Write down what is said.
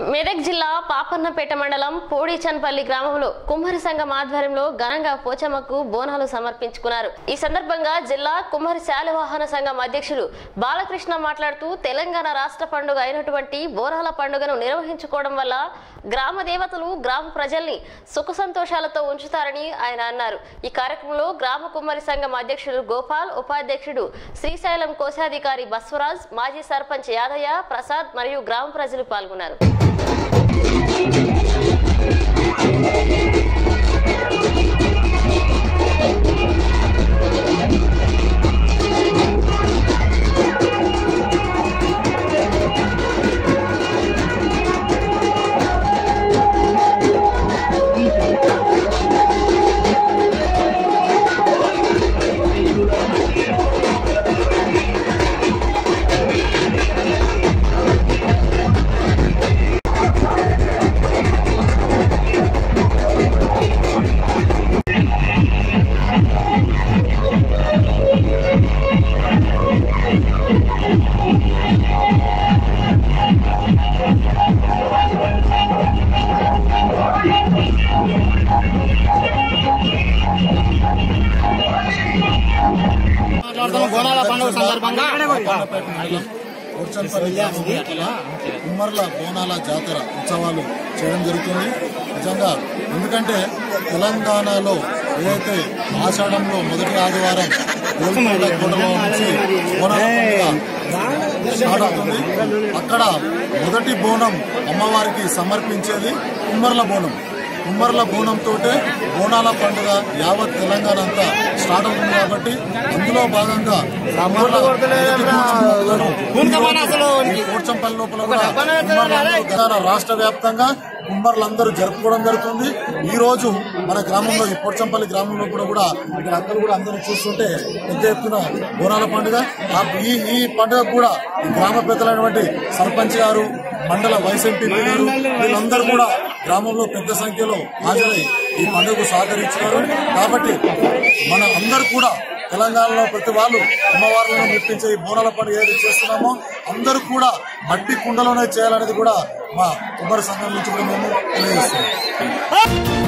మెదక్ జిల్లా పాపన్నపేట మండలం పోడిచన్పల్లి గ్రామంలో కుమ్మరి సంఘం ఆధ్వర్యంలో ఘనంగా పోచమ్మకు బోనాలు సమర్పించుకున్నారు ఈ సందర్భంగా జిల్లా కుమ్మరి శాలివాహన సంఘం అధ్యక్షులు బాలకృష్ణ మాట్లాడుతూ తెలంగాణ రాష్ట్ర పండుగ అయినటువంటి బోనాల పండుగను నిర్వహించుకోవడం వల్ల గ్రామ దేవతలు గ్రామ ప్రజల్ని సుఖ సంతోషాలతో ఉంచుతారని ఆయన అన్నారు ఈ కార్యక్రమంలో గ్రామ కుమ్మరి సంఘం అధ్యక్షుడు గోపాల్ ఉపాధ్యక్షుడు శ్రీశైలం కోశాధికారి బస్వరాజ్ మాజీ సర్పంచ్ యాదయ్య ప్రసాద్ మరియు గ్రామ ప్రజలు పాల్గొన్నారు మాట్లాడుతున్నాం బోనాల పండుగ సందర్భంగా ఊర్చంపల్లి గ్రామంలో కుమ్మర్ల బోనాల జాతర ఉత్సవాలు చేయడం జరుగుతుంది నిజంగా ఎందుకంటే తెలంగాణలో ఏదైతే ఆషాఢంలో మొదటి ఆదివారం గోల్కొండ కోటలో నుంచి బోనాల పండుగ స్టార్ట్ అవుతుంది అక్కడ మొదటి బోనం అమ్మవారికి సమర్పించేది కుమ్మర్ల బోనం కుమ్మర్ల బోనంతో బోనాల పండుగ యావత్ తెలంగాణ అంతా స్టార్ట్ అవుతుంది కాబట్టి అందులో భాగంగా కుమ్మర్ల ఈ పోర్చంపల్లి లోపల కూడా కుమ్మర్లందరూ తెలంగాణ రాష్ట్ర వ్యాప్తంగా కుమ్మర్లందరూ జరుపుకోవడం జరుగుతుంది ఈ రోజు మన గ్రామంలో ఈ పోర్చంపల్లి గ్రామంలో కూడా కూడా ఇక్కడ అందరూ కూడా అందరూ చూస్తుంటే పెద్ద ఎత్తున బోనాల పండుగ ఆ ఈ ఈ పండుగ కూడా ఈ గ్రామ పెద్దలైనటువంటి సర్పంచ్ గారు మండల వైస్ ఎంపీ గారు వీళ్ళందరూ కూడా గ్రామంలో పెద్ద సంఖ్యలో హాజరై ఈ పండుగకు సహకరించారు కాబట్టి మన అందరూ కూడా తెలంగాణలో ప్రతి వాళ్ళు అమ్మవార్లను మెప్పించే ఈ బోనాల పండుగ ఏది చేస్తున్నామో అందరూ కూడా మట్టి కుండలోనే చేయాలనేది కూడా మా కుమార సంఘం నుంచి కూడా మేము తెలియజేస్తున్నాం